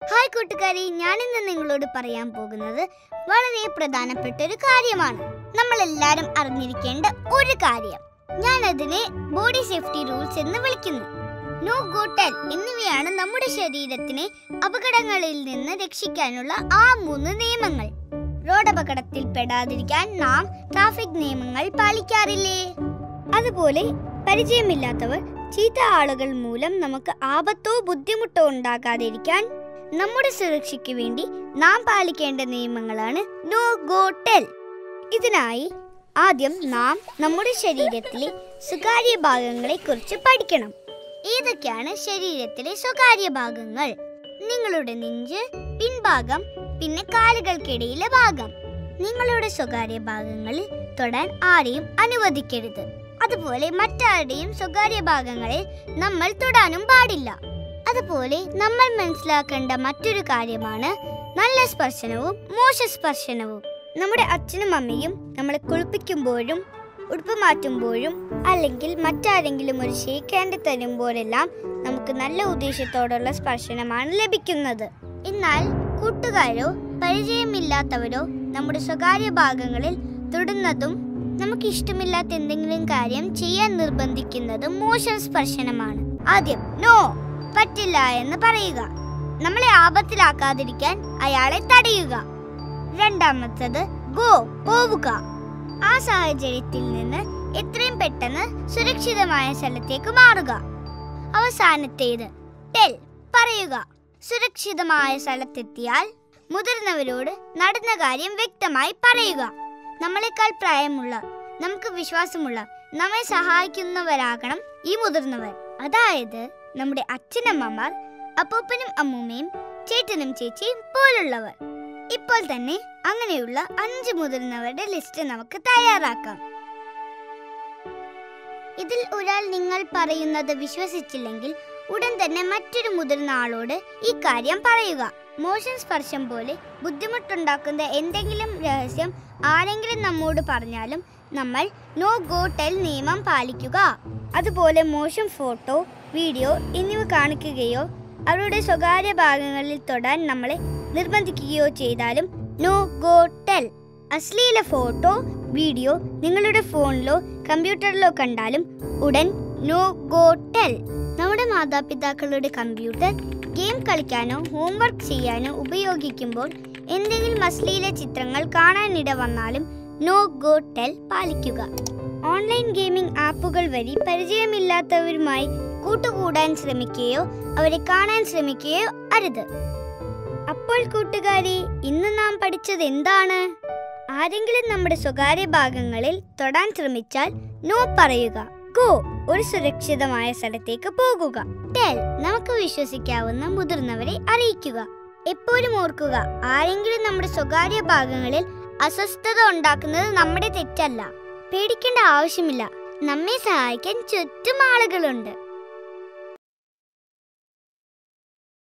hi കൂട്ടുകാരി ഞാനിന്ന് നിങ്ങളോട് പറയാൻ പോകുന്നത് വളരെ പ്രധാനപ്പെട്ട ഒരു കാര്യമാണ് നമ്മൾ എല്ലാവരും അറിഞ്ഞിരിക്കേണ്ട ഒരു കാര്യം ഞാൻ അതിനെ ബോഡി സേഫ്റ്റി റൂൾസ് എന്ന് വിളിക്കുന്നു നോ ഗോ ടെൽ എന്നിവയാണ് നമ്മുടെ ശരീരത്തിനെ അപകടങ്ങളിൽ നിന്ന് രക്ഷിക്കാനുള്ള ആ മൂന്ന് നിയമങ്ങൾ റോഡ് അപകടത്തിൽ പെടാതിരിക്കാൻ നാം ട്രാഫിക് നിയമങ്ങൾ പാലിക്കാറില്ലേ അതുപോലെ പരിചയമില്ലാത്തവർ ചീത്ത ആളുകൾ മൂലം നമുക്ക് ആപത്തോ ബുദ്ധിമുട്ടോ ഉണ്ടാകാതിരിക്കാൻ നമ്മുടെ സുരക്ഷയ്ക്ക് വേണ്ടി നാം പാലിക്കേണ്ട നിയമങ്ങളാണ് നോ ഗോ ടെൽ ഇതിനായി ആദ്യം നാം നമ്മുടെ ശരീരത്തിലെ സ്വകാര്യ ഭാഗങ്ങളെ കുറിച്ച് പഠിക്കണം ഏതൊക്കെയാണ് ശരീരത്തിലെ സ്വകാര്യ ഭാഗങ്ങൾ നിങ്ങളുടെ നെഞ്ച് പിൻഭാഗം പിന്നെ കാലുകൾക്കിടയിലെ ഭാഗം നിങ്ങളുടെ സ്വകാര്യ ഭാഗങ്ങളിൽ തൊടാൻ ആരെയും അനുവദിക്കരുത് അതുപോലെ മറ്റാരുടെയും സ്വകാര്യ ഭാഗങ്ങളിൽ നമ്മൾ തൊടാനും പാടില്ല അതുപോലെ നമ്മൾ മനസ്സിലാക്കേണ്ട മറ്റൊരു കാര്യമാണ് നല്ല സ്പർശനവും മോശ സ്പർശനവും നമ്മുടെ അച്ഛനും അമ്മയും നമ്മളെ കുളിപ്പിക്കുമ്പോഴും ഉടുപ്പ് മാറ്റുമ്പോഴും അല്ലെങ്കിൽ മറ്റാരെങ്കിലും ഒരു ഷേക്ക് ഹാൻഡ് തരുമ്പോഴെല്ലാം നമുക്ക് നല്ല ഉദ്ദേശത്തോടുള്ള സ്പർശനമാണ് ലഭിക്കുന്നത് എന്നാൽ കൂട്ടുകാരോ പരിചയമില്ലാത്തവരോ നമ്മുടെ സ്വകാര്യ ഭാഗങ്ങളിൽ തൊടുന്നതും നമുക്ക് ഇഷ്ടമില്ലാത്ത എന്തെങ്കിലും കാര്യം ചെയ്യാൻ നിർബന്ധിക്കുന്നതും മോശം സ്പർശനമാണ് ആദ്യം നോ പറ്റില്ല എന്ന് പറയുക നമ്മളെ ആപത്തിലാക്കാതിരിക്കാൻ അയാളെ തടയുക രണ്ടാമത്തത് ഗോ പോവുക ആ സാഹചര്യത്തിൽ നിന്ന് എത്രയും പെട്ടെന്ന് സുരക്ഷിതമായ സ്ഥലത്തേക്ക് മാറുക അവസാനത്തേത് ടെൽ പറയുക സുരക്ഷിതമായ സ്ഥലത്തെത്തിയാൽ മുതിർന്നവരോട് നടന്ന കാര്യം വ്യക്തമായി പറയുക നമ്മളെക്കാൾ പ്രായമുള്ള നമുക്ക് വിശ്വാസമുള്ള നമ്മെ സഹായിക്കുന്നവരാകണം ഈ മുതിർന്നവർ അതായത് നമ്മുടെ അച്ഛനമ്മമാർ അപ്പൂപ്പനും അമ്മൂമ്മയും ചേട്ടനും ചേച്ചിയും പോലുള്ളവർ ഇപ്പോൾ തന്നെ അങ്ങനെയുള്ള അഞ്ച് മുതിർന്നവരുടെ ലിസ്റ്റ് നമുക്ക് തയ്യാറാക്കാം ഇതിൽ ഒരാൾ നിങ്ങൾ പറയുന്നത് വിശ്വസിച്ചില്ലെങ്കിൽ ഉടൻ തന്നെ മറ്റൊരു മുതിർന്ന ആളോട് ഈ കാര്യം പറയുക മോശം സ്പർശം പോലെ ബുദ്ധിമുട്ടുണ്ടാക്കുന്ന എന്തെങ്കിലും രഹസ്യം ആരെങ്കിലും നമ്മോട് പറഞ്ഞാലും നമ്മൾ നോ ഗോ ടെൽ നിയമം പാലിക്കുക അതുപോലെ മോശം ഫോട്ടോ വീഡിയോ എന്നിവ കാണിക്കുകയോ അവരുടെ സ്വകാര്യ ഭാഗങ്ങളിൽ തൊടാൻ നമ്മളെ നിർബന്ധിക്കുകയോ ചെയ്താലും നോ ഗോ ടെൽ അശ്ലീല ഫോട്ടോ വീഡിയോ നിങ്ങളുടെ ഫോണിലോ കമ്പ്യൂട്ടറിലോ കണ്ടാലും ഉടൻ നോ ഗോ ടെൽ നമ്മുടെ മാതാപിതാക്കളുടെ കമ്പ്യൂട്ടർ ഗെയിം കളിക്കാനോ ഹോംവർക്ക് ചെയ്യാനോ ഉപയോഗിക്കുമ്പോൾ എന്തെങ്കിലും അശ്ലീല ചിത്രങ്ങൾ കാണാനിട വന്നാലും നോ ഗോ ടെൽ പാലിക്കുക ഓൺലൈൻ ഗെയിമിംഗ് ആപ്പുകൾ വഴി പരിചയമില്ലാത്തവരുമായി കൂട്ടുകൂടാൻ ശ്രമിക്കുകയോ അവരെ കാണാൻ ശ്രമിക്കുകയോ അരുത് അപ്പോൾ കൂട്ടുകാരി ഇന്ന് നാം പഠിച്ചത് എന്താണ് ആരെങ്കിലും നമ്മുടെ സ്വകാര്യ ഭാഗങ്ങളിൽ തൊടാൻ ശ്രമിച്ചാൽ നോ പറയുക ഗോ ഒരു സുരക്ഷിതമായ സ്ഥലത്തേക്ക് പോകുക ടെൽ നമുക്ക് വിശ്വസിക്കാവുന്ന മുതിർന്നവരെ അറിയിക്കുക എപ്പോഴും ഓർക്കുക ആരെങ്കിലും നമ്മുടെ സ്വകാര്യ ഭാഗങ്ങളിൽ അസ്വസ്ഥത ഉണ്ടാക്കുന്നത് നമ്മുടെ തെറ്റല്ല പേടിക്കേണ്ട ആവശ്യമില്ല നമ്മെ സഹായിക്കാൻ ചുറ്റും ആളുകളുണ്ട്